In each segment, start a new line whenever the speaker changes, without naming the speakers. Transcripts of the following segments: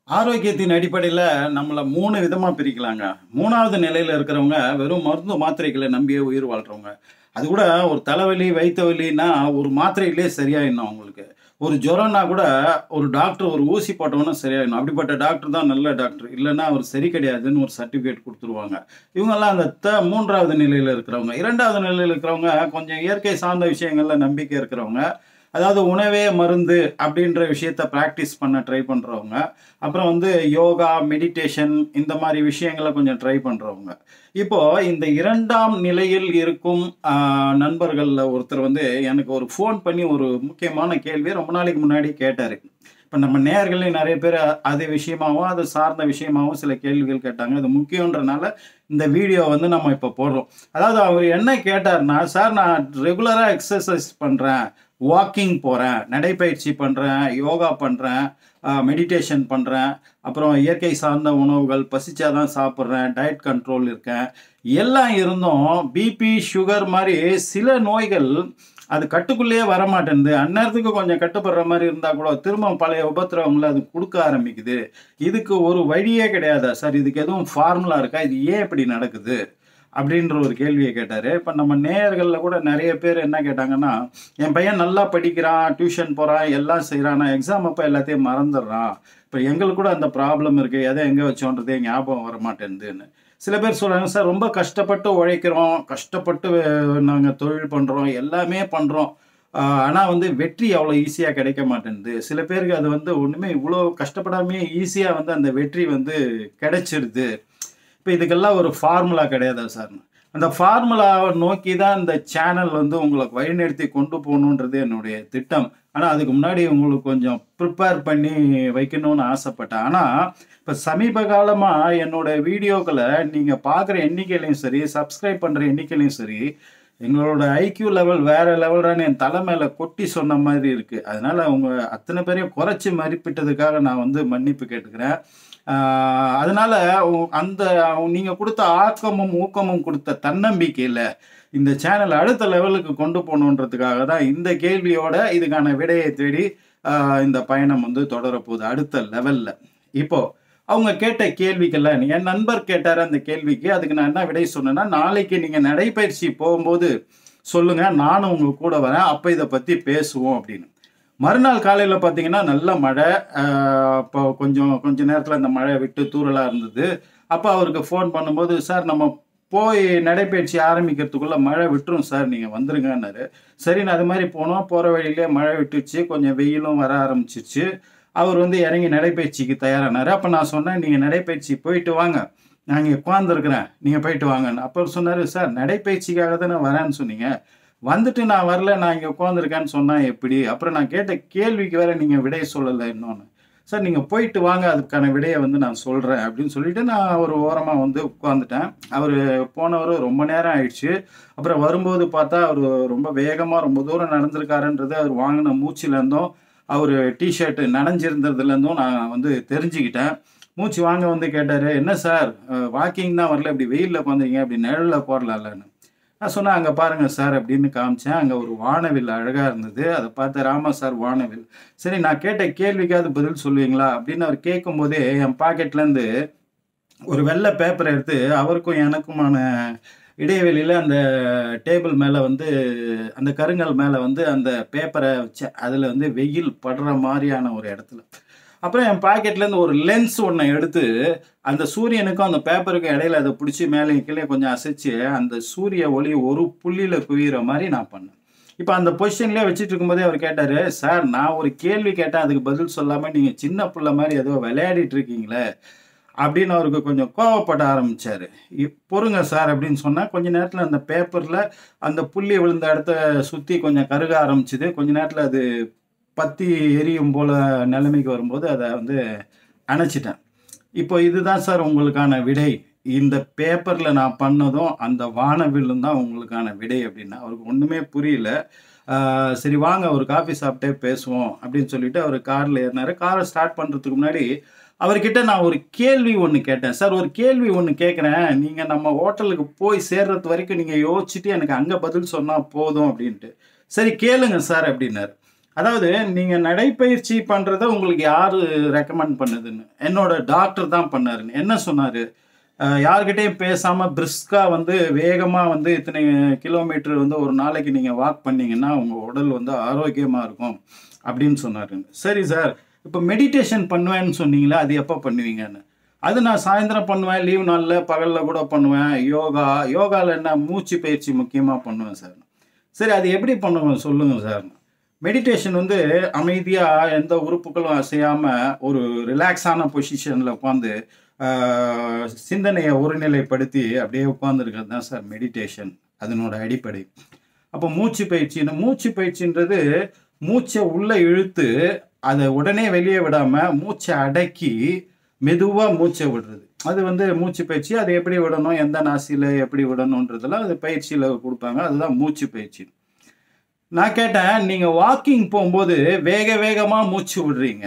ஆரோக்கியத்தின் அடிப்படையில நம்மள 3 விதமா பிரிக்கலாங்க. 3வது நிலையில இருக்கிறவங்க, வெறும் மருந்து, மாத்திரைகள நம்பியே உயிர் வாழ்றவங்க. அது கூட ஒரு தலைவலி, வயித்து வலின்னா, ஒரு மாத்திரையிலேயே சரியாயிடணும் அவங்களுக்கு. ஒரு ஜுரம்னா கூட, ஒரு டாக்டர் ஒரு ஊசி போட்டவுடனே சரியாயிடணும். அப்படிப்பட்ட டாக்டர் தான் நல்ல டாக்டர். இல்லன்னா அவர் சரி கிடையாதுன்னு ஒரு சர்டிஃபிகேட் குடுத்துருவாங்க. இவங்கலாம் அந்த த 3வது நிலையில இருக்கிறவங்க. 2வது நிலையில இருக்கிறவங்க, கொஞ்சம் இயற்கை சார்ந்த விஷயங்கள்ல நம்பிக்கை இருக்கிறவங்க. அதாவது உணவே மருந்து அப்படின்ற விஷயத்த பிராக்டிஸ் பண்ண ட்ரை பண்றவங்க. அப்புறம் வந்து யோகா, மெடிடேஷன் இந்த மாரி விஷயங்கள கொஞ்சம் ட்ரை பண்றவங்க. இப்போ இந்த 2ஆம் நிலையில் இருக்கும் அ நண்பர்கள்ல ஒருத்தர் வந்து எனக்கு ஒரு ஃபோன் பண்ணி ஒரு முக்கியமான கேள்விய ரொம்ப நாளைக்கு முன்னாடி கேட்டாரு. இப்ப நம்ம நேயர்கள்லயும் நெறைய பேரு அது விஷயமாவும், அது சார்ந்த விஷயமாவும் சில கேள்விகள் கேட்டாங்க. அது முக்கியம்ன்றனால இந்த வீடியோ வந்து நம்ம இப்ப போடுறோம். அதாவது அவரு என்ன கேட்டாருன்னா, "சார் நான் ரெகுலரா எக்ஸர்சைஸ் பண்றேன். வாக்கிங் போறேன். நடைப்பயிற்சி பண்றேன். யோகா பண்றேன். அ மெடிடேஷன் பண்றேன். அப்புறம் இயற்கை சார்ந்த உணவுகள் பசிச்சா தான் சாப்பிடுறேன். டயட் கண்ட்ரோல் இருக்கேன். எல்லாம் இருந்தும் பிபி, சுகர் மாரி சில நோய்கள் அது கட்டுக்குள்ளேயே வரமாட்டேன்து. அந்நேரத்துக்கு கொஞ்சம் கட்டுப்படுற மாரி இருந்தா கூட, திரும்ப பழைய உபத்திரவங்கள அது குடுக்க ஆரம்பிக்குது. இதுக்கு ஒரு வழியே கிடையாதா சார்? இதுக்கு எதுவும் ஃபார்முலா இருக்கா? இது ஏன் இப்படி நடக்குது?" அப்படின்ற ஒரு கேள்விய கேட்டாரு. இப்ப நம்ம நேயர்கள்ல கூட நெறைய பேர் என்ன கேட்டாங்கன்னா, "என் பையன் நல்லா படிக்கிறான், டியூஷன் போறான், எல்லாம் செய்றான். ஆனா எக்ஸாம் அப்ப எல்லாத்தையும் மறந்துடுறான். இப்ப எங்களுக்கு கூட அந்த ப்ராப்ளம் இருக்கு. எத எங்க வச்சோன்றதே ஞாபகம் வரமாட்டேன்துன்னு." சில பேர் சொல்றாங்க, "சார் ரொம்ப கஷ்டப்பட்டு உழைக்கிறோம். கஷ்டப்பட்டு நாங்க தொழில் பண்றோம். எல்லாமே பண்றோம். அ ஆனா வந்து வெற்றி அவ்வளோ ஈஸியா கிடைக்க மாட்டேன்து." சில பேருக்கு அது வந்து ஒண்ணுமே இவ்ளோ கஷ்டப்படாமயே ஈஸியா வந்து அந்த வெற்றி வந்து கிடைச்சிருது. இப்ப இதுக்கெல்லாம் ஒரு ஃபார்முலா கிடையாதா சார்ன்னு. அந்த ஃபார்முலாவ நோக்கி தான் இந்த சேனல் வந்து உங்கள வழிநடத்தி கொண்டு போணுன்றது என்னுடைய திட்டம். ஆனா அதுக்கு முன்னாடி உங்களுக்கு கொஞ்சம் பிரிப்பேர் பண்ணி வைக்கணும்னு ஆசைப்பட்டேன். ஆனா, இப்ப சமீப காலமா என்னோட வீடியோக்கள நீங்க பார்க்குற எண்ணிக்கையிலயும் சரி, சப்ஸ்கிரைப் பண்ற எண்ணிக்கையிலயும் சரி, எங்களோட ஐக்யூ லெவல் வேற லெவல்றான்னு என் தல மேல கொட்டி சொன்ன மாதிரி இருக்கு. அதனால உங்க அத்தன பேரையும் குறைச்சு மதிப்பிட்டதுக்காக நான் வந்து மன்னிப்பு கேட்டுக்கிறேன். அ அதனால உ அந்த நீங்க குடுத்த ஆக்கமும், ஊக்கமும் குடுத்த தன்னம்பிக்கையில, இந்த சேனல அடுத்த லெவலுக்கு கொண்டு போணுன்றதுக்காக தான் இந்த கேள்வியோட இதுக்கான விடைய தேடி அ இந்த பயணம் வந்து தொடரப்போகுது. அடுத்த லெவல்ல. இப்போ அவங்க கேட்ட கேள்விக்கெல்லாம் என் நண்பர் கேட்டாரு அந்த கேள்விக்கு. அதுக்கு நான் என்ன விடை சொன்னேன்னா, "நாளைக்கு நீங்க நடைப்பயிற்சி போகும்போது சொல்லுங்க. நானும் உங்க கூட வரேன். அப்ப இத பத்தி பேசுவோம்." அப்படின்னு. மறுநாள் காலையில பார்த்தீங்கன்னா, நல்ல மழை. அ அப்போ கொஞ்சம் கொஞ்ச நேரத்துல அந்த மழை விட்டு தூறலா இருந்தது. அப்ப அவருக்கு ஃபோன் பண்ணும்போது, "சார் நம்ம போய் நடைப்பயிற்சி ஆரம்பிக்கிறதுக்குள்ள மழை விட்டுரும் சார். நீங்க வந்துருங்கன்னாரு." சரின்னு அது மாரி போனோம். போற வழியிலேயே மழை விட்டுருச்சு. கொஞ்சம் வெயிலும் வர ஆரம்பிச்சுருச்சு. அவர் வந்து இறங்கி நடைப்பயிற்சிக்கு தயாரானாரு. அப்ப நான் சொன்னேன், "நீங்க நடைப்பயிற்சி போயிட்டு வாங்க. நான் இங்க உட்கார்ந்துருக்கிறேன். நீங்க போயிட்டு வாங்கன்னு." அப்ப அவரு சொன்னாரு, "சார் நடைப்பயிற்சிக்காக தானே வரேன்னு சொன்னீங்க. வந்துட்டு நான் வரல, நான் இங்க உட்கார்ந்துருக்கேன்னு சொன்னா எப்படி? அப்புறம் நான் கேட்ட கேள்விக்கு வேற நீங்க விடை சொல்லல இன்னொன்னு." "சார் நீங்க போயிட்டு வாங்க. அதுக்கான விடைய வந்து நான் சொல்றேன்." அப்படின்னு சொல்லிட்டு நான் ஒரு ஓரமா வந்து உட்கார்ந்துட்டேன். அவரு போனவரு ரொம்ப நேரம் ஆயிடுச்சு. அப்புறம் வரும்போது பார்த்தா, அவரு ரொம்ப வேகமா ரொம்ப தூரம் நடந்திருக்காருன்றது அவர் வாங்குன மூச்சுலேருந்தும், அவரு டீ ஷர்ட் நனைஞ்சிருந்ததுலேருந்தும் நான் வந்து தெரிஞ்சுக்கிட்டேன். மூச்சு வாங்க வந்து கேட்டாரு, "என்ன சார் அ வாக்கிங் தான் வரல. இப்படி வெயில்ல உட்கார்ந்துருக்கீங்க. இப்படி நிழல்ல உட்காரலாம்லன்னு." நான் சொன்னேன், "அங்க பாருங்க சார்." அப்படின்னு காமிச்சேன். அங்க ஒரு வானவில் அழகா இருந்தது. அத பார்த்தாரு. "ஆமா சார் வானவில்." "சரி நான் கேட்ட கேள்விக்காவது பதில் சொல்லுவீங்களா?" அப்படின்னு அவர் கேட்கும்போதே, என் பாக்கெட்லேருந்து ஒரு வெள்ள பேப்பர எடுத்து, அவருக்கும் எனக்குமான இடைவெளியில அந்த டேபிள் மேல வந்து அந்த கருங்கல் மேல வந்து அந்த பேப்பர வச்சேன். அதுல வந்து வெயில் படுற மாரியான ஒரு இடத்துல. அப்புறம் என் பாக்கெட்லேருந்து ஒரு லென்ஸ் ஒண்ண எடுத்து, அந்த சூரியனுக்கும் அந்த பேப்பருக்கும் இடையில அத புடிச்சு மேலயும் கீழயும் கொஞ்சம் அசைச்சு, அந்த சூரிய ஒளி ஒரு புள்ளியில குவியிற மாரி நான் பண்ணேன். இப்ப அந்த பொசிஷன்லயே வச்சுட்டு இருக்கும்போதே அவரு கேட்டாரு, "சார் நான் ஒரு கேள்வி கேட்டேன். அதுக்கு பதில் சொல்லாம நீங்க சின்ன புள்ள மாரி ஏதோ விளையாடிட்டு இருக்கீங்களே." அப்படின்னு அவருக்கு கொஞ்சம் கோவப்பட ஆரம்பிச்சாரு. "இ பொறுங்க சார்." அப்படின்னு சொன்னேன். கொஞ்ச நேரத்துல அந்த பேப்பர்ல அந்த புள்ளி விழுந்த இடத்த சுத்தி கொஞ்சம் கருக ஆரம்பிச்சது. கொஞ்ச நேரத்துல அது பத்தி எரியும் போல நிலைமைக்கு வரும்போது, அத வந்து அணைச்சுட்டேன். "இப்போ இதுதான் சார் உங்களுக்கான விடை. இந்த பேப்பர்ல நான் பண்ணதும், அந்த வானவில்லும் தான் உங்களுக்கான விடை." அப்படின்னேன். அவருக்கு ஒண்ணுமே புரியல. அ "சரி வாங்க ஒரு காஃபி சாப்பிட்டே பேசுவோம்." அப்படின்னு சொல்லிட்டு அவரு கார்ல ஏறுனாரு. கார ஸ்டார்ட் பண்றதுக்கு முன்னாடி, அவர்கிட்ட நான் ஒரு கேள்வி ஒண்ணு கேட்டேன். "சார் ஒரு கேள்வி ஒண்ணு கேட்கிறேன். நீங்க நம்ம ஹோட்டலுக்கு போய் சேர்றது வரைக்கும் நீங்க யோசிச்சுட்டு எனக்கு அங்க பதில் சொன்னா போதும்." அப்படின்ட்டு. "சரி கேளுங்க சார்." அப்படின்னாரு. அதாவது நீங்க நடைப்பயிற்சி பண்றத உங்களுக்கு யாரு ரெக்கமெண்ட் பண்ணுதுன்னு என்னோட டாக்டர் தான் பண்ணாருன்னு என்ன சொன்னாரு அஹ் யார்கிட்டயும் பேசாம பிரிஸ்கா வந்து வேகமா வந்து இத்தனை கிலோமீட்டர் வந்து ஒரு நாளைக்கு நீங்க வாக் பண்ணீங்கன்னா உங்க உடல் வந்து ஆரோக்கியமா இருக்கும் அப்படின்னு சொன்னாரு சரி சார் இப்போ மெடிடேஷன் பண்ணுவேன்னு சொன்னீங்களே அது எப்போ பண்ணுவீங்கன்னு அது நான் சாயந்தரம் பண்ணுவேன் லீவ் நாளில் பகலில் கூட பண்ணுவேன் யோகா யோகாவில் என்ன மூச்சு பயிற்சி முக்கியமாக பண்ணுவேன் சார் சரி அது எப்படி பண்ணுவேன் சொல்லுங்கள் சார் மெடிடேஷன் வந்து அமைதியாக எந்த உறுப்புகளும் அசையாமல் ஒரு ரிலாக்ஸான பொசிஷனில் உட்காந்து சிந்தனையை ஒருநிலைப்படுத்தி அப்படியே உட்காந்துருக்கிறது தான் சார் மெடிடேஷன் அதனோட அடிப்படை அப்போ மூச்சு பயிற்சின்னு மூச்சு பயிற்சின்றது மூச்சை உள்ளே இழுத்து அதை உடனே வெளியே விடாமல் மூச்சை அடக்கி மெதுவாக மூச்சை விடுறது அது வந்து மூச்சு பயிற்சி அதை எப்படி விடணும் எந்த நாசியில் எப்படி விடணுன்றதெல்லாம் அது பயிற்சியில் கொடுப்பாங்க அதுதான் மூச்சு பயிற்சி நான் கேட்டேன் நீங்கள் வாக்கிங் போகும்போது வேக வேகமாக மூச்சு விடுறீங்க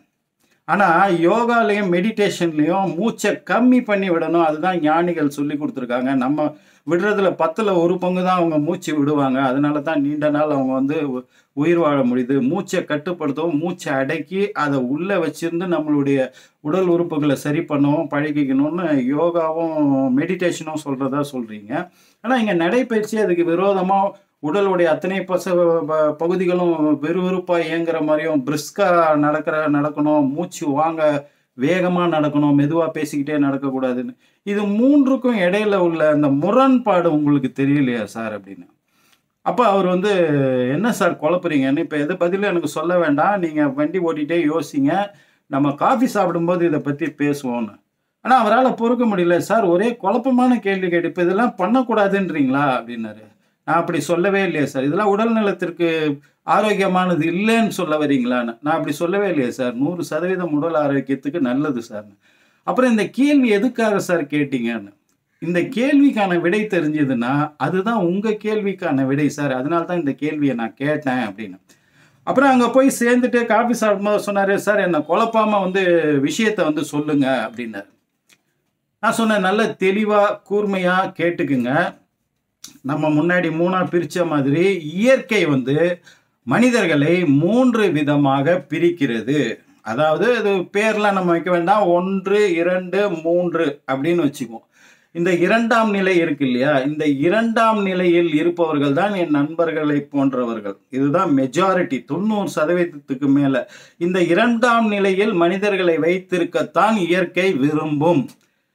ஆனால் யோகாலையும் மெடிடேஷன்லையும் மூச்சை கம்மி பண்ணி விடணும் அதுதான் ஞானிகள் சொல்லி கொடுத்துருக்காங்க நம்ம விடுறதுல பத்தில் ஒரு பங்கு தான் அவங்க மூச்சு விடுவாங்க அதனால தான் நீண்ட நாள் அவங்க வந்து உ- உயிர் வாழ முடியுது மூச்சை கட்டுப்படுத்தவும் மூச்சை அடக்கி அதை உள்ளே வச்சிருந்து நம்மளுடைய உடல் உறுப்புகளை சரி பண்ணவும் பழகிக்கணும்னு யோகாவும் மெடிடேஷனும் சொல்கிறதா சொல்கிறீங்க ஆனால் இங்கே நடைப்பயிற்சி அதுக்கு விரோதமாக உடலுடைய அத்தனை பச ப- பகுதிகளும் வெறுவெறுப்பாக இயங்குற மாதிரியும் பிரிஸ்கா நடக்கிற நடக்கணும் மூச்சு வாங்க வேகமாக நடக்கணும் மெதுவாக பேசிக்கிட்டே நடக்கக்கூடாதுன்னு இது மூன்றுக்கும் இடையில உள்ள அந்த முரண்பாடு உங்களுக்கு தெரியலையா சார் அப்படின்னு அப்போ அவர் வந்து என்ன சார் குழப்புறீங்கன்னு இப்போ எது பதிலும் எனக்கு சொல்ல வேண்டாம் நீங்கள் வண்டி ஓட்டிகிட்டே யோசிங்க நம்ம காஃபி சாப்பிடும்போது இதை பற்றி பேசுவோன்னு ஆனால் அவரால் பொறுக்க முடியல சார் ஒரே குழப்பமான கேள்வி கேட்டு இப்போ இதெல்லாம் பண்ணக்கூடாதுன்றீங்களா அப்படின்னாரு நான் அப்படி சொல்லவே இல்லையே சார் இதெல்லாம் உடல் நலத்திற்கு ஆரோக்கியமானது இல்லைன்னு சொல்ல வரீங்களான்னு நான் அப்படி சொல்லவே இல்லையே சார் நூறு சதவீதம் உடல் ஆரோக்கியத்துக்கு நல்லது சார் அப்புறம் இந்த கேள்வி எதுக்காக சார் கேட்டீங்கன்னு இந்த கேள்விக்கான விடை தெரிஞ்சதுன்னா அதுதான் உங்க கேள்விக்கான விடை சார் அதனால தான் இந்த கேள்வியை நான் கேட்டேன் அப்படின்னு அப்புறம் அங்கே போய் சேர்ந்துட்டு காஃபி சாப்பிடும்போது சொன்னாரு சார் என்னை குழப்பாம வந்து விஷயத்தை வந்து சொல்லுங்க அப்படின்னாரு நான் சொன்னேன் நல்ல தெளிவாக கூர்மையாக கேட்டுக்குங்க நம்ம முன்னாடி மூணா பிரிச்ச மாதிரி இயற்கை வந்து மனிதர்களை மூன்று விதமாக பிரிக்கிறது அதாவது இது பேர்லாம் நம்ம வைக்க வேண்டாம் ஒன்று இரண்டு மூன்று அப்படின்னு வச்சுக்குவோம் இந்த இரண்டாம் நிலை இருக்கு இல்லையா இந்த இரண்டாம் நிலையில் இருப்பவர்கள் தான் என் நண்பர்களை போன்றவர்கள் இதுதான் மெஜாரிட்டி தொண்ணூறு சதவீதத்துக்கு மேல இந்த இரண்டாம் நிலையில் மனிதர்களை வைத்திருக்கத்தான் இயற்கை விரும்பும்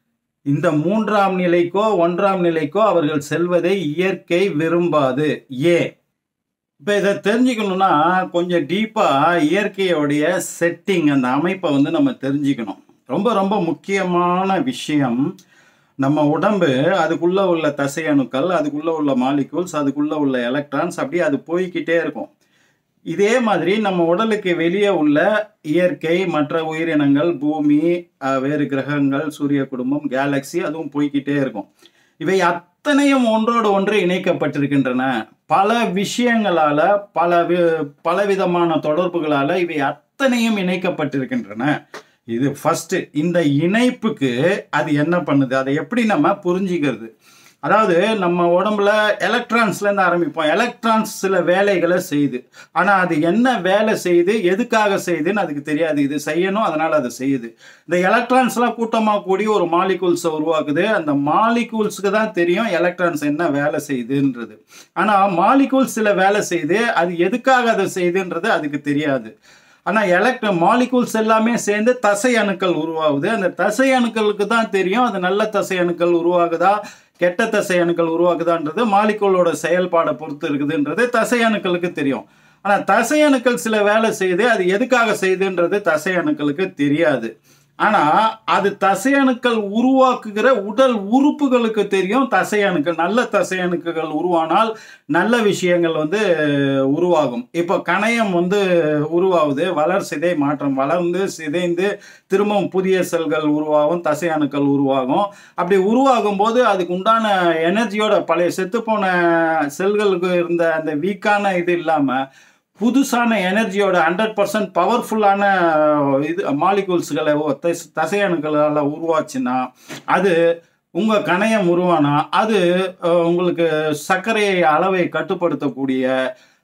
இந்த மூன்றாம் நிலைக்கோ ஒன்றாம் நிலைக்கோ அவர்கள் செல்வதை இயற்கை விரும்பாது ஏன் இப்போ இதை தெரிஞ்சுக்கணும்னா கொஞ்சம் டீப்பாக இயற்கையோடைய செட்டிங் அந்த அமைப்பை வந்து நம்ம தெரிஞ்சுக்கணும் ரொம்ப ரொம்ப முக்கியமான விஷயம் நம்ம உடம்பு அதுக்குள்ளே உள்ள தசை அணுக்கள் அதுக்குள்ளே உள்ள மாலிகூல்ஸ் அதுக்குள்ளே உள்ள எலக்ட்ரான்ஸ் அப்படியே அது போய்க்கிட்டே இருக்கும் இதே மாதிரி நம்ம உடலுக்கு வெளியே உள்ள இயற்கை மற்ற உயிரினங்கள் பூமி அஹ், வேறு கிரகங்கள் சூரிய குடும்பம் கேலக்ஸி அதுவும் போய்க்கிட்டே இருக்கும் இவை அத்தனையும் ஒன்றோடு ஒன்று இணைக்கப்பட்டிருக்கின்றன பல விஷயங்களால பல வி- பலவிதமான தொடர்புகளால இவை அத்தனையும் இணைக்கப்பட்டிருக்கின்றன இது ஃபர்ஸ்ட் இந்த இணைப்புக்கு அது என்ன பண்ணுது அதை எப்படி நம்ம புரிஞ்சுக்கிறது அதாவது நம்ம உடம்புல எலக்ட்ரான்ஸ்ல இருந்து ஆரம்பிப்போம் எலக்ட்ரான்ஸ் சில வேலைகளை செய்யுது ஆனா அது என்ன வேலை செய்யுது எதுக்காக செய்யுதுன்னு அதுக்கு தெரியாது இது செய்யணும் அதனால அது செய்யுது இந்த எலக்ட்ரான்ஸ்லாம் கூட்டமாக கூடி ஒரு மாலிகூல்ஸை உருவாக்குது அந்த மாலிகூல்ஸுக்கு தான் தெரியும் எலக்ட்ரான்ஸ் என்ன வேலை செய்யுதுன்றது ஆனா மாலிகூல்ஸ் சில வேலை செய்யுது அது எதுக்காக அதை செய்யுதுன்றது அதுக்கு தெரியாது ஆனால் எலக்ட்ர மாலிகூல்ஸ் எல்லாமே சேர்ந்து தசை அணுக்கள் உருவாகுது அந்த தசை அணுக்களுக்கு தான் தெரியும் அது நல்ல தசை அணுக்கள் உருவாகுதா கெட்ட தசை அணுக்கள் உருவாகுதான்றது மாலிகூலோட செயல்பாடை பொறுத்து இருக்குதுன்றது தசை அணுக்களுக்கு தெரியும் ஆனால் தசை அணுக்கள் சில வேலை செய்யுது அது எதுக்காக செய்யுதுன்றது தசை அணுக்களுக்கு தெரியாது ஆனால் அது தசை அணுக்கள் உருவாக்குகிற உடல் உறுப்புகளுக்கு தெரியும் தசை அணுக்கள் நல்ல தசை அணுக்கள் உருவானால் நல்ல விஷயங்கள் வந்து உருவாகும் இப்போ கணையம் வந்து உருவாகுது வளர் சிதை மாற்றம் வளர்ந்து சிதைந்து திரும்பவும் புதிய செல்கள் உருவாகும் தசை அணுக்கள் உருவாகும் அப்படி உருவாகும் போது அதுக்கு உண்டான எனர்ஜியோட பழைய செத்துப்போன செல்களுக்கு இருந்த அந்த வீக்கான இது இல்லாமல் புதுசான எனர்ஜியோட ஹண்ட்ரட் பர்சன்ட் பவர்ஃபுல்லான இது மாலிகூல்ஸ்களை தசை அணுக்களால் உருவாச்சுன்னா அது உங்கள் கணையம் உருவானா அது அஹ், உங்களுக்கு சர்க்கரை அளவை கட்டுப்படுத்தக்கூடிய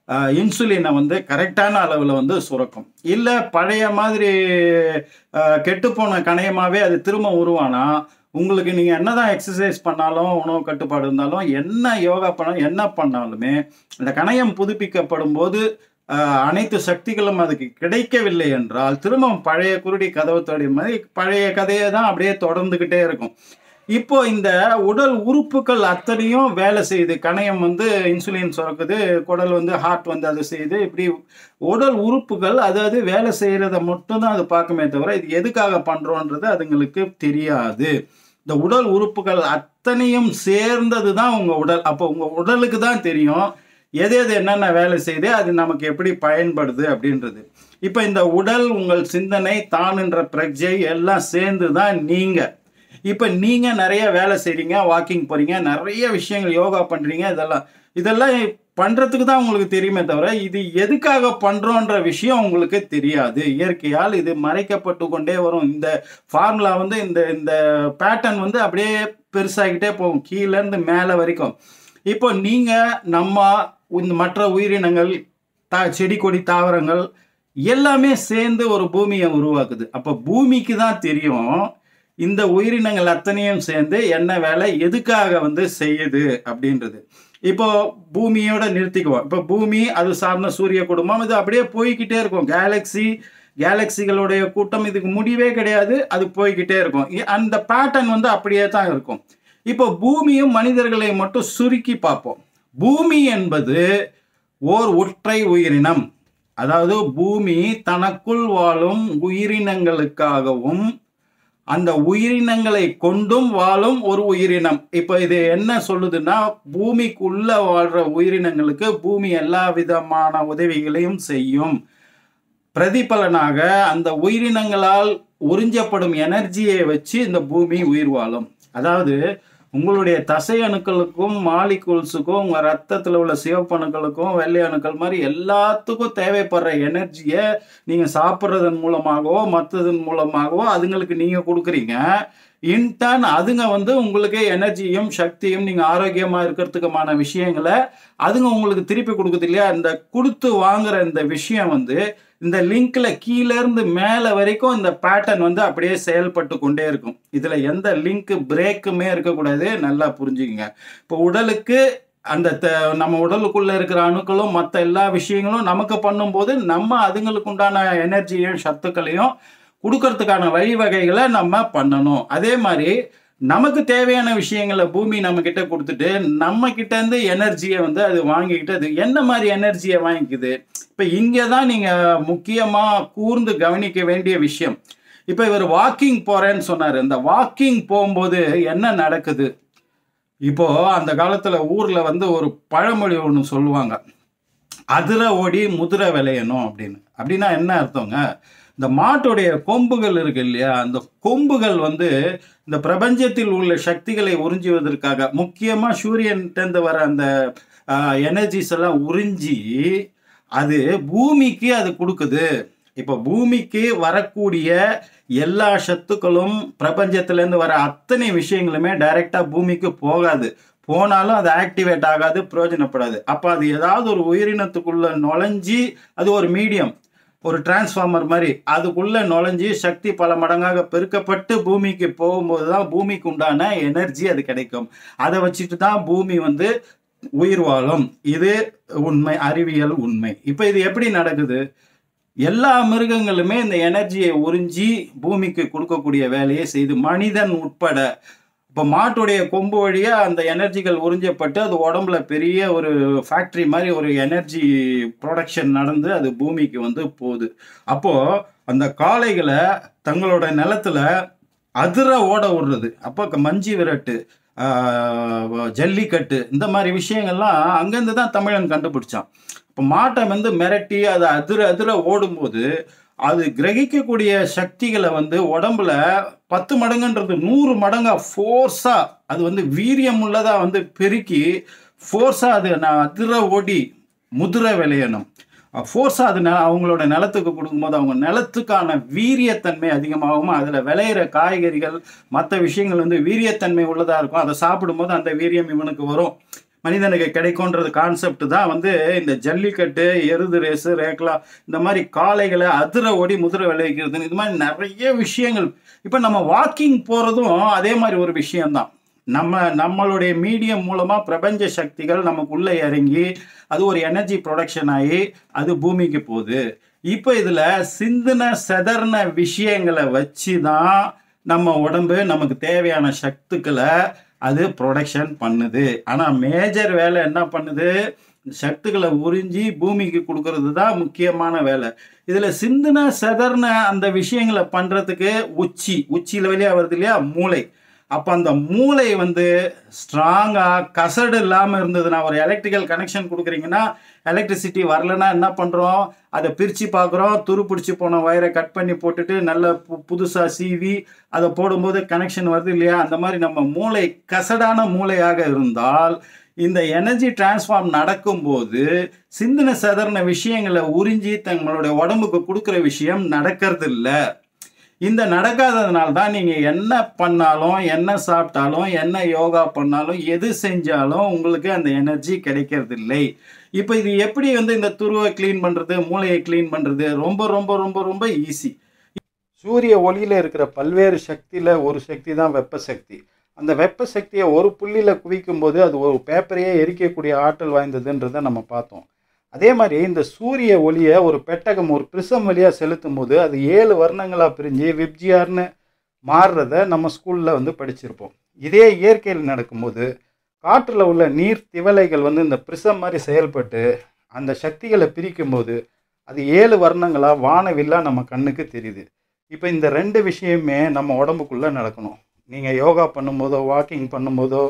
இன்சுலினை வந்து கரெக்டான அளவில் வந்து சுரக்கும் இல்லை பழைய மாதிரி கெட்டுப்போன கணையமாகவே அது திரும்ப உருவானா உங்களுக்கு நீங்கள் என்னதான் எக்ஸசைஸ் பண்ணாலும் உணவு கட்டுப்பாடு இருந்தாலும் என்ன யோகா பண்ணாலும் என்ன பண்ணாலுமே அந்த கணையம் புதுப்பிக்கப்படும் போது ஆஹ், அனைத்து சக்திகளும் அதுக்கு கிடைக்கவில்லை என்றால் திரும்ப பழைய குருடி கதவு தோடி மாதிரி பழைய கதையை தான் அப்படியே தொடர்ந்துக்கிட்டே இருக்கும் இப்போ இந்த உடல் உறுப்புகள் அத்தனையும் வேலை செய்யுது கணையம் வந்து இன்சுலின் சுரக்குது குடல் வந்து ஹார்ட் வந்து அது செய்யுது இப்படி உடல் உறுப்புகள் அது அது வேலை செய்யறத மட்டும்தான் அது பார்க்குமே தவிர இது எதுக்காக பண்றோன்றது அதுங்களுக்கு தெரியாது இந்த உடல் உறுப்புகள் அத்தனையும் சேர்ந்தது தான் உங்க உடல் அப்போ உங்க உடலுக்கு தான் தெரியும் எது எது என்னென்ன வேலை செய்யுது அது நமக்கு எப்படி பயன்படுது அப்படின்றது இப்போ இந்த உடல் உங்கள் சிந்தனை தான் என்ற பிரஜை எல்லாம் சேர்ந்து தான் நீங்க இப்போ நீங்க நிறைய வேலை செய்றீங்க வாக்கிங் போறீங்க நிறைய விஷயங்கள் யோகா பண்றீங்க இதெல்லாம் இதெல்லாம் பண்றதுக்கு தான் உங்களுக்கு தெரியுமே தவிர இது எதுக்காக பண்றோன்ற விஷயம் உங்களுக்கு தெரியாது இயற்கையால் இது மறைக்கப்பட்டு கொண்டே வரும் இந்த ஃபார்முலா வந்து இந்த இந்த பேட்டர்ன் வந்து அப்படியே பெருசாகிட்டே போகும் கீழே இருந்து மேலே வரைக்கும் இப்போ நீங்க நம்ம இந்த மற்ற உயிரினங்கள் தா செடி கொடி தாவரங்கள் எல்லாமே சேர்ந்து ஒரு பூமியை உருவாக்குது அப்போ பூமிக்கு தான் தெரியும் இந்த உயிரினங்கள் அத்தனையும் சேர்ந்து என்ன வேலை எதுக்காக வந்து செய்யுது அப்படின்றது இப்போ பூமியோட நிறுத்திக்குவோம் இப்போ பூமி அது சார்ந்த சூரிய குடும்பம் இது அப்படியே போய்க்கிட்டே இருக்கும் கேலக்ஸி கேலக்சிகளுடைய கூட்டம் இதுக்கு முடிவே கிடையாது அது போய்க்கிட்டே இருக்கும் இ- அந்த பேட்டர்ன் வந்து அப்படியே தான் இருக்கும் இப்போ பூமியும் மனிதர்களை மட்டும் சுருக்கி பார்ப்போம் பூமி என்பது ஓர் ஒற்றை உயிரினம் அதாவது பூமி தனக்குள் வாழும் உயிரினங்களுக்காகவும் அந்த உயிரினங்களை கொண்டும் வாழும் ஒரு உயிரினம் இப்போ இது என்ன சொல்லுதுன்னா பூமிக்குள்ள வாழ்ற உயிரினங்களுக்கு பூமி எல்லா விதமான உதவிகளையும் செய்யும் பிரதிபலனாக அந்த உயிரினங்களால் உறிஞ்சப்படும் எனர்ஜியை வச்சு இந்த பூமி உயிர் வாழும் அதாவது உங்களுடைய தசை அணுக்களுக்கும் மாலிகூல்ஸுக்கும் உங்க ரத்தத்துல உள்ள சிவப்பு அணுக்களுக்கும் வெள்ளை அணுக்கள் மாதிரி எல்லாத்துக்கும் தேவைப்படுற எனர்ஜியை நீங்க சாப்பிட்றதன் மூலமாகவோ மற்றதன் மூலமாகவோ அதுங்களுக்கு நீங்க கொடுக்குறீங்க இன்டர்ன் அதுங்க வந்து உங்களுக்கு எனர்ஜியும் சக்தியும் நீங்க ஆரோக்கியமா இருக்கிறதுக்குமான விஷயங்களை அதுங்க உங்களுக்கு திருப்பி கொடுக்குது இல்லையா இந்த கொடுத்து வாங்குற இந்த விஷயம் வந்து இந்த லிங்க்ல கீழ இருந்து மேல வரைக்கும் இந்த பேட்டர்ன் வந்து அப்படியே செயல்பட்டு கொண்டே இருக்கும் இதுல எந்த லிங்க் பிரேக்குமே இருக்கக்கூடாது நல்லா புரிஞ்சுக்கங்க இப்போ உடலுக்கு அந்த த- நம்ம உடலுக்குள்ள இருக்கிற அணுக்களும் மற்ற எல்லா விஷயங்களும் நமக்கு பண்ணும்போது நம்ம அதுங்களுக்கு உண்டான எனர்ஜியும் சத்துக்களையும் கொடுக்கறதுக்கான வழிவகைகளை நம்ம பண்ணணும் அதே மாதிரி நமக்கு தேவையான விஷயங்களை பூமி நம்ம கிட்ட கொடுத்துட்டு நம்ம கிட்ட இருந்து எனர்ஜியை வந்து அது வாங்கிக்கிட்டு அது என்ன மாதிரி எனர்ஜியை வாங்கிக்குது இப்போ இங்கே தான் நீங்கள் முக்கியமாக கூர்ந்து கவனிக்க வேண்டிய விஷயம் இப்போ இவர் வாக்கிங் போறேன்னு சொன்னார் இந்த வாக்கிங் போகும்போது என்ன நடக்குது இப்போ அந்த காலத்துல ஊர்ல வந்து ஒரு பழமொழி ஒன்று சொல்லுவாங்க அதிர ஓடி முதிரை விளையணும் அப்படின்னு அப்படின்னா என்ன அர்த்தங்க இந்த மாட்டுடைய கொம்புகள் இருக்கு இல்லையா அந்த கொம்புகள் வந்து இந்த பிரபஞ்சத்தில் உள்ள சக்திகளை உறிஞ்சுவதற்காக முக்கியமா சூரியன்கிட்டேருந்து வர அந்த எனர்ஜிஸ் எல்லாம் உறிஞ்சி அது பூமிக்கு அது கொடுக்குது இப்போ பூமிக்கு வரக்கூடிய எல்லா சத்துக்களும் பிரபஞ்சத்திலேருந்து வர அத்தனை விஷயங்களுமே டைரக்டா பூமிக்கு போகாது போனாலும் அது ஆக்டிவேட் ஆகாது பிரயோஜனப்படாது அப்போ அது ஏதாவது ஒரு உயிரினத்துக்குள்ள நுழைஞ்சி அது ஒரு மீடியம் ஒரு டிரான்ஸ்ஃபார்மர் மாதிரி அதுக்குள்ள நுழைஞ்சி சக்தி பல மடங்காக பெருக்கப்பட்டு பூமிக்கு போகும்போது தான் பூமிக்கு உண்டான எனர்ஜி அது கிடைக்கும் அதை வச்சுட்டு தான் பூமி வந்து உயிர் வாழும் இது உண்மை அறிவியல் உண்மை இப்போ இது எப்படி நடக்குது எல்லா மிருகங்களுமே இந்த எனர்ஜியை உறிஞ்சி பூமிக்கு கொடுக்கக்கூடிய வேலையை செய்து மனிதன் உட்பட இப்போ மாட்டுடைய கொம்பு வழியா அந்த எனர்ஜிகள் உறிஞ்சப்பட்டு அது உடம்புல பெரிய ஒரு ஃபேக்டரி மாதிரி ஒரு எனர்ஜி ப்ரொடக்ஷன் நடந்து அது பூமிக்கு வந்து போகுது அப்போ அந்த காளைகளை தங்களோட நிலத்துல அதிர ஓட விடுறது அப்போ க- மஞ்சி விரட்டு ஆஹ், ஜல்லிக்கட்டு இந்த மாதிரி விஷயங்கள்லாம் அங்கேருந்து தான் தமிழன் கண்டுபிடிச்சான் இப்போ மாட்டை வந்து மிரட்டி அதை அதிர அதிர ஓடும்போது அது கிரகிக்கக்கூடிய சக்திகளை வந்து உடம்புல பத்து மடங்குன்றது நூறு மடங்கா ஃபோர்ஸா அது வந்து வீரியம் உள்ளதா வந்து பெருக்கி ஃபோர்ஸா அது நான் அதிர ஓடி முதிரை விளையணும் ஃபோர்ஸாக அது ந- அவங்களோட நிலத்துக்கு கொடுக்கும்போது அவங்க நிலத்துக்கான வீரியத்தன்மை அதிகமாகும் அதில் விளையிற காய்கறிகள் மற்ற விஷயங்கள் வந்து வீரியத்தன்மை உள்ளதாக இருக்கும் அதை சாப்பிடும்போது அந்த வீரியம் இவனுக்கு வரும் மனிதனுக்கு கிடைக்கும்ன்றது கான்செப்ட் தான் வந்து இந்த ஜல்லிக்கட்டு எருது ரேஸு ரேக்லா இந்த மாதிரி காளைகளை அதிர ஓடி முதிரை விளைவிக்கிறது இது மாதிரி நிறைய விஷயங்கள் இப்போ நம்ம வாக்கிங் போகிறதும் அதே மாதிரி ஒரு விஷயம்தான் நம்ம நம்மளுடைய மீடியம் மூலமாக பிரபஞ்ச சக்திகள் நமக்குள்ளே இறங்கி அது ஒரு எனர்ஜி ப்ரொடக்ஷன் ஆகி அது பூமிக்கு போகுது இப்போ இதில் சிந்தின செதறின விஷயங்களை வச்சு தான் நம்ம உடம்பு நமக்கு தேவையான சக்திகளை அது ப்ரொடக்ஷன் பண்ணுது ஆனால் மேஜர் வேலை என்ன பண்ணுது சக்திகளை உறிஞ்சி பூமிக்கு கொடுக்கறது தான் முக்கியமான வேலை இதில் சிந்தின செதறின அந்த விஷயங்களை பண்ணுறதுக்கு உச்சி உச்சியில் வழியாக வருது இல்லையா மூளை அப்போ அந்த மூளை வந்து ஸ்ட்ராங்காக கசடு இல்லாமல் இருந்ததுன்னா ஒரு எலக்ட்ரிக்கல் கனெக்ஷன் கொடுக்குறீங்கன்னா எலக்ட்ரிசிட்டி வரலன்னா என்ன பண்ணுறோம் அதை பிரித்து பார்க்குறோம் துரு பிடிச்சி போன வயரை கட் பண்ணி போட்டுட்டு நல்ல பு புதுசாக சீவி அதை போடும்போது கனெக்ஷன் வருது இல்லையா அந்த மாதிரி நம்ம மூளை கசடான மூளையாக இருந்தால் இந்த எனர்ஜி டிரான்ஸ்ஃபார்ம் நடக்கும்போது சிந்தின சதறின விஷயங்களை உறிஞ்சி தங்களுடைய உடம்புக்கு கொடுக்குற விஷயம் நடக்கிறது இல்லை இந்த நடக்காததுனால தான் நீங்கள் என்ன பண்ணாலும் என்ன சாப்பிட்டாலும் என்ன யோகா பண்ணாலும் எது செஞ்சாலும் உங்களுக்கு அந்த எனர்ஜி கிடைக்கிறது இல்லை இப்போ இது எப்படி வந்து இந்த துருவை க்ளீன் பண்ணுறது மூளையை க்ளீன் பண்ணுறது ரொம்ப ரொம்ப ரொம்ப ரொம்ப ஈஸி சூரிய ஒளியில் இருக்கிற பல்வேறு சக்தியில் ஒரு சக்தி தான் வெப்ப சக்தி அந்த வெப்ப சக்தியை ஒரு புள்ளியில் குவிக்கும் போது அது ஒரு பேப்பரையே எரிக்கக்கூடிய ஆற்றல் வாய்ந்ததுன்றதை நம்ம பார்த்தோம் அதே மாதிரி இந்த சூரிய ஒளியை ஒரு பெட்டகம் ஒரு பிரிசம் வழியாக செலுத்தும் போது அது ஏழு வர்ணங்களாக பிரிஞ்சு விப்ஜிஆர்னு மாறுறத நம்ம ஸ்கூலில் வந்து படிச்சிருப்போம் இதே இயற்கையில் நடக்கும்போது காற்றில் உள்ள நீர் திவலைகள் வந்து இந்த பிரிசம் மாதிரி செயல்பட்டு அந்த சக்திகளை பிரிக்கும்போது அது ஏழு வர்ணங்களாக வானவில்லாக நம்ம கண்ணுக்கு தெரியுது இப்போ இந்த ரெண்டு விஷயமே நம்ம உடம்புக்குள்ளே நடக்கணும் நீங்கள் யோகா பண்ணும்போதோ வாக்கிங் பண்ணும்போதோ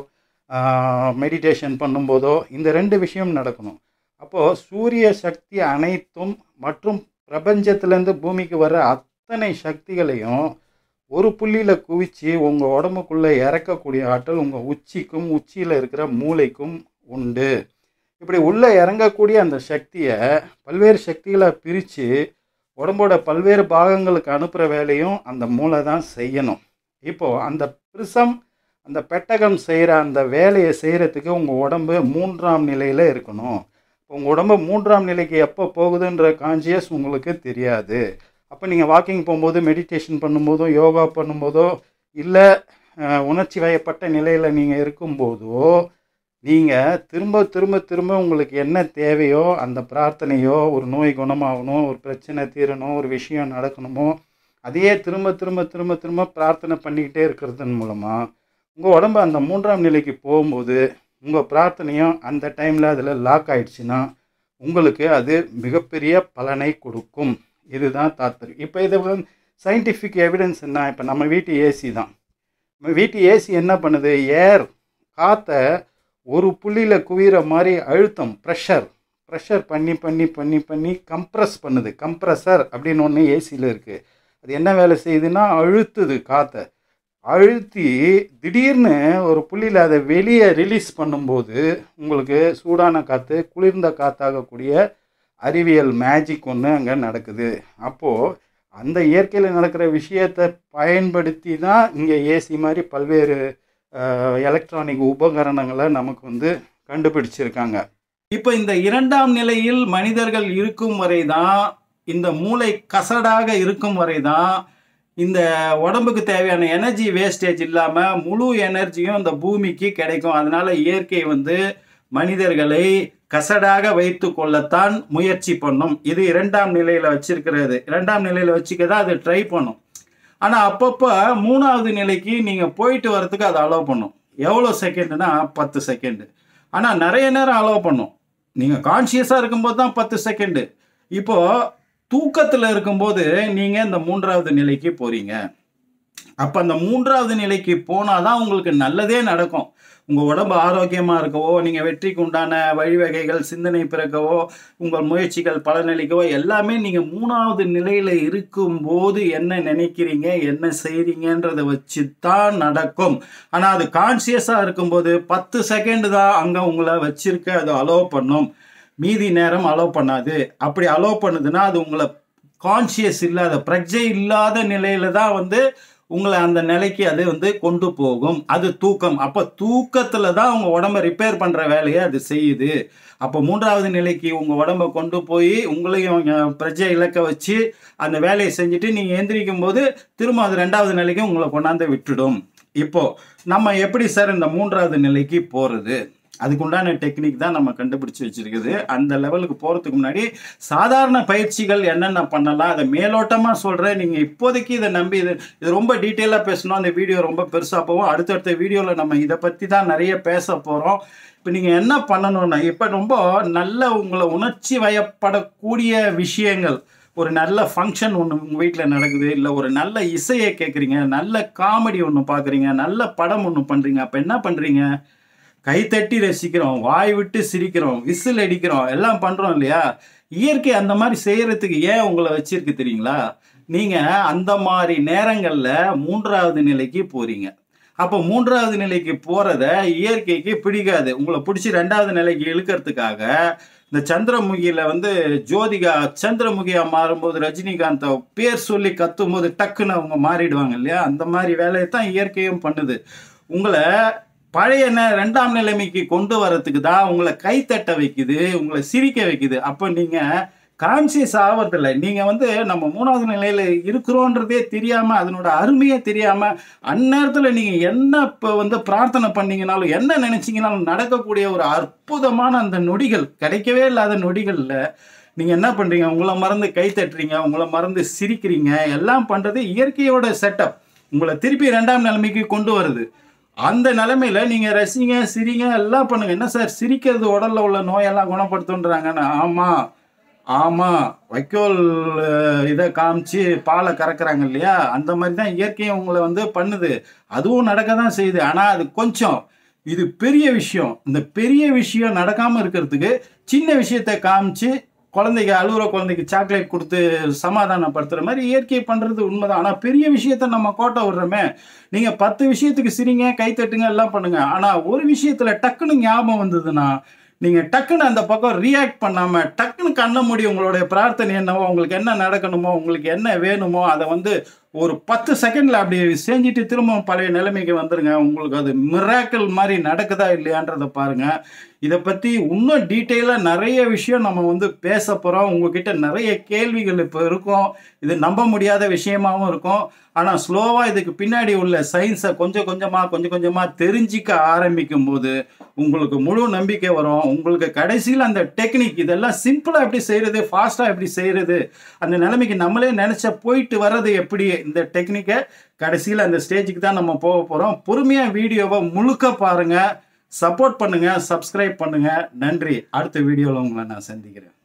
மெடிடேஷன் பண்ணும்போதோ இந்த ரெண்டு விஷயம் நடக்கணும் அப்போது சூரிய சக்தி அனைத்தும் மற்றும் பிரபஞ்சத்திலேருந்து பூமிக்கு வர அத்தனை சக்திகளையும் ஒரு புள்ளியில் குவிச்சு உங்கள் உடம்புக்குள்ளே இறக்கக்கூடிய ஆற்றல் உங்கள் உச்சிக்கும் உச்சியில் இருக்கிற மூளைக்கும் உண்டு இப்படி உள்ளே இறங்கக்கூடிய அந்த சக்தியை பல்வேறு சக்திகளை பிரித்து உடம்போட பல்வேறு பாகங்களுக்கு அனுப்புகிற வேலையும் அந்த மூளை தான் செய்யணும் இப்போது அந்த பிரிசம் அந்த பெட்டகம் செய்கிற அந்த வேலையை செய்கிறதுக்கு உங்கள் உடம்பு மூன்றாம் நிலையில் இருக்கணும் உங்கள் உடம்பு மூன்றாம் நிலைக்கு எப்போ போகுதுன்ற கான்சியஸ் உங்களுக்கு தெரியாது அப்போ நீங்கள் வாக்கிங் போகும்போது மெடிடேஷன் பண்ணும்போதோ யோகா பண்ணும்போதோ இல்லை உணர்ச்சி வயப்பட்ட நிலையில் நீங்கள் இருக்கும்போதோ நீங்கள் திரும்ப திரும்ப திரும்ப உங்களுக்கு என்ன தேவையோ அந்த பிரார்த்தனையோ ஒரு நோய் குணமாகணும் ஒரு பிரச்சனை தீரணும் ஒரு விஷயம் நடக்கணுமோ அதையே திரும்ப திரும்ப திரும்ப திரும்ப பிரார்த்தனை பண்ணிக்கிட்டே இருக்கிறதன் மூலமாக உங்கள் உடம்பு அந்த மூன்றாம் நிலைக்கு போகும்போது உங்கள் பிரார்த்தனையும் அந்த டைமில் அதில் லாக் ஆயிடுச்சுன்னா உங்களுக்கு அது மிகப்பெரிய பலனை கொடுக்கும் இதுதான் தாத்பரியம் இப்போ இது வந்து சயின்டிஃபிக் எவிடன்ஸ் என்ன இப்போ நம்ம வீட்டு ஏசி தான் நம்ம வீட்டு ஏசி என்ன பண்ணுது ஏர் காற்றை ஒரு புள்ளியில் குவிகிற மாதிரி அழுத்தம் ப்ரெஷர் ப்ரெஷர் பண்ணி பண்ணி பண்ணி பண்ணி கம்ப்ரஸ் பண்ணுது கம்ப்ரஸர் அப்படின்னு ஒன்று ஏசியில் இருக்குது அது என்ன வேலை செய்யுதுன்னா அழுத்துது காற்றை அழுத்தி திடீர்னு ஒரு புள்ளியில் அதை வெளியே ரிலீஸ் பண்ணும்போது உங்களுக்கு சூடான காற்று குளிர்ந்த காற்றாகக்கூடிய அறிவியல் மேஜிக் ஒன்று அங்கே நடக்குது அப்போது அந்த இயற்கையில் நடக்கிற விஷயத்தை பயன்படுத்தி தான் இங்கே ஏசி மாதிரி பல்வேறு எலக்ட்ரானிக் உபகரணங்களை நமக்கு வந்து கண்டுபிடிச்சிருக்காங்க இப்போ இந்த இரண்டாம் நிலையில் மனிதர்கள் இருக்கும் வரை தான் இந்த மூளை கசடாக இருக்கும் வரை தான் இந்த உடம்புக்கு தேவையான எனர்ஜி வேஸ்டேஜ் இல்லாமல் முழு எனர்ஜியும் இந்த பூமிக்கு கிடைக்கும் அதனால இயற்கை வந்து மனிதர்களை கசடாக வைத்து கொள்ளத்தான் முயற்சி பண்ணும் இது இரண்டாம் நிலையில் வச்சிருக்கிறது இரண்டாம் நிலையில் வச்சுக்க தான் அது ட்ரை பண்ணும் ஆனால் அப்பப்போ மூணாவது நிலைக்கு நீங்கள் போயிட்டு வரதுக்கு அதை அலோவ் பண்ணும் எவ்வளோ செகண்டுனா பத்து செகண்டு ஆனால் நிறைய நேரம் அலோவ் பண்ணும் நீங்கள் கான்ஷியஸாக இருக்கும்போது தான் பத்து செகண்டு இப்போது தூக்கத்தில் இருக்கும்போது நீங்கள் இந்த மூன்றாவது நிலைக்கு போகிறீங்க அப்போ அந்த மூன்றாவது நிலைக்கு போனால் தான் உங்களுக்கு நல்லதே நடக்கும் உங்கள் உடம்பு ஆரோக்கியமாக இருக்கவோ நீங்கள் வெற்றிக்கு உண்டான வழிவகைகள் சிந்தனை பிறக்கவோ உங்கள் முயற்சிகள் பலனளிக்கவோ எல்லாமே நீங்கள் மூணாவது நிலையில் இருக்கும்போது என்ன நினைக்கிறீங்க என்ன செய்கிறீங்கன்றதை வச்சு தான் நடக்கும் ஆனால் அது கான்சியஸாக இருக்கும்போது பத்து செகண்டு தான் அங்கே உங்களை வச்சிருக்க அது அலோவ் பண்ணும் மீதி நேரம் அலோவ் பண்ணாது அப்படி அலோவ் பண்ணுதுன்னா அது உங்களை கான்சியஸ் இல்லாத பிரஜை இல்லாத நிலையில தான் வந்து உங்களை அந்த நிலைக்கு அது வந்து கொண்டு போகும் அது தூக்கம் அப்போ தூக்கத்தில் தான் உங்கள் உடம்ப ரிப்பேர் பண்ணுற வேலையை அது செய்யுது அப்போ மூன்றாவது நிலைக்கு உங்கள் உடம்ப கொண்டு போய் உங்களையும் அஹ், பிரஜை இலக்க வச்சு அந்த வேலையை செஞ்சுட்டு நீங்கள் எந்திரிக்கும் போது திரும்ப அது ரெண்டாவது நிலைக்கு உங்களை கொண்டாந்து விட்டுடும் இப்போ நம்ம எப்படி சார் இந்த மூன்றாவது நிலைக்கு போகிறது அதுக்குண்டான டெக்னிக் தான் நம்ம கண்டுபிடிச்சு வச்சிருக்குது அந்த லெவலுக்கு போகிறதுக்கு முன்னாடி சாதாரண பயிற்சிகள் என்னென்ன பண்ணலாம் அதை மேலோட்டமாக சொல்கிறேன் நீங்கள் இப்போதைக்கு இதை நம்பி இது இது ரொம்ப டீட்டெயிலாக பேசணும் அந்த வீடியோ ரொம்ப பெருசாக போகும் அடுத்தடுத்த வீடியோவில் நம்ம இதை பற்றி தான் நிறைய பேச போகிறோம் இப்போ நீங்கள் என்ன பண்ணணும்னா இப்போ ரொம்ப நல்ல உங்களை உணர்ச்சி வயப்படக்கூடிய விஷயங்கள் ஒரு நல்ல ஃபங்க்ஷன் ஒன்று உங்கள் வீட்டில் நடக்குது இல்லை ஒரு நல்ல இசையை கேட்குறீங்க நல்ல காமெடி ஒன்று பார்க்குறீங்க நல்ல படம் ஒன்று பண்ணுறீங்க அப்போ என்ன பண்ணுறீங்க கைத்தட்டி ரசிக்கிறோம் வாய் விட்டு சிரிக்கிறோம் விசில் அடிக்கிறோம் எல்லாம் பண்ணுறோம் இல்லையா இயற்கை அந்த மாதிரி செய்யறதுக்கு ஏன் உங்களை வச்சிருக்கு தெரியுங்களா நீங்கள் அந்த மாதிரி நேரங்களில் மூன்றாவது நிலைக்கு போறீங்க அப்போ மூன்றாவது நிலைக்கு போகிறத இயற்கைக்கு பிடிக்காது உங்களை பிடிச்சி ரெண்டாவது நிலைக்கு இழுக்கிறதுக்காக இந்த சந்திரமுகியில் வந்து ஜோதிகா சந்திரமுகியா மாறும்போது ரஜினிகாந்த் பேர் சொல்லி கத்தும் போது டக்குன்னு அவங்க மாறிடுவாங்க இல்லையா அந்த மாதிரி வேலையை தான் இயற்கையும் பண்ணுது உங்களை பழைய ந- ரெண்டாம் நிலைமைக்கு கொண்டு வரதுக்கு தான் உங்களை கைத்தட்ட வைக்குது உங்களை சிரிக்க வைக்குது அப்போ நீங்கள் கான்சியஸ் ஆவறதில்ல நீங்கள் வந்து நம்ம மூணாவது நிலையில் இருக்கிறோன்றதே தெரியாமல் அதனோட அருமையே தெரியாமல் அந்நேரத்தில் நீங்கள் என்ன இப்போ வந்து பிரார்த்தனை பண்ணீங்கனாலும் என்ன நினச்சிங்கனாலும் நடக்கக்கூடிய ஒரு அற்புதமான அந்த நொடிகள் கிடைக்கவே இல்லாத நொடிகளில் நீங்கள் என்ன பண்ணுறீங்க உங்களை மறந்து கை தட்டுறீங்க உங்களை மறந்து சிரிக்கிறீங்க எல்லாம் பண்ணுறது இயற்கையோட செட்டப் உங்களை திருப்பி ரெண்டாம் நிலைமைக்கு கொண்டு வருது அந்த நிலைமையில நீங்க ரசிங்க சிரிங்க எல்லாம் பண்ணுங்க என்ன சார் சிரிக்கிறது உடல்ல உள்ள நோயெல்லாம் குணப்படுத்துன்றாங்கன்னு ஆமா ஆமா வைக்கோல் அஹ், இதை காமிச்சு பாலை கறக்குறாங்க இல்லையா அந்த மாதிரி தான் இயற்கையும் உங்களை வந்து பண்ணுது அதுவும் நடக்க தான் செய்யுது ஆனா அது கொஞ்சம் இது பெரிய விஷயம் இந்த பெரிய விஷயம் நடக்காம இருக்கிறதுக்கு சின்ன விஷயத்தை காமிச்சு குழந்தைக்கு அழுகுற குழந்தைக்கு சாக்லேட் கொடுத்து சமாதானப்படுத்துற மாதிரி இயற்கை பண்றது உண்மைதான் ஆனா பெரிய விஷயத்த நம்ம கோட்டை விடுறோமே நீங்க பத்து விஷயத்துக்கு சிரிங்க கை தட்டுங்க எல்லாம் பண்ணுங்க ஆனா ஒரு விஷயத்துல டக்குன்னு ஞாபகம் வந்ததுன்னா நீங்க டக்குன்னு அந்த பக்கம் ரியாக்ட் பண்ணாம டக்குன்னு கண்ண மூடி உங்களுடைய பிரார்த்தனை என்னவோ உங்களுக்கு என்ன நடக்கணுமோ உங்களுக்கு என்ன வேணுமோ அதை வந்து ஒரு பத்து செகண்ட்ல அப்படி செஞ்சுட்டு திரும்ப பழைய நிலைமைக்கு வந்துருங்க உங்களுக்கு அது மிராக்கிள் மாதிரி நடக்குதா இல்லையான்றதை பாருங்க இதை பத்தி இன்னும் டீட்டெயிலாக நிறைய விஷயம் நம்ம வந்து பேச போகிறோம் உங்ககிட்ட நிறைய கேள்விகள் இப்போ இருக்கும் இது நம்ப முடியாத விஷயமாவும் இருக்கும் ஆனால் ஸ்லோவாக இதுக்கு பின்னாடி உள்ள சயின்ஸை கொஞ்சம் கொஞ்சமாக கொஞ்சம் கொஞ்சமாக தெரிஞ்சிக்க ஆரம்பிக்கும் போது உங்களுக்கு முழு நம்பிக்கை வரும் உங்களுக்கு கடைசியில் அந்த டெக்னிக் இதெல்லாம் சிம்பிளாக எப்படி செய்கிறது ஃபாஸ்ட்டாக எப்படி செய்கிறது அந்த நிலைமைக்கு நம்மளே நினச்ச போயிட்டு வர்றது எப்படி இந்த டெக்னிக்கை கடைசியில் அந்த ஸ்டேஜுக்கு தான் நம்ம போக போகிறோம் பொறுமையாக வீடியோவை முழுக்க பாருங்கள் சப்போர்ட் பண்ணுங்கள் சப்ஸ்கிரைப் பண்ணுங்கள் நன்றி அடுத்த வீடியோவில் உங்களை நான் சந்திக்கிறேன்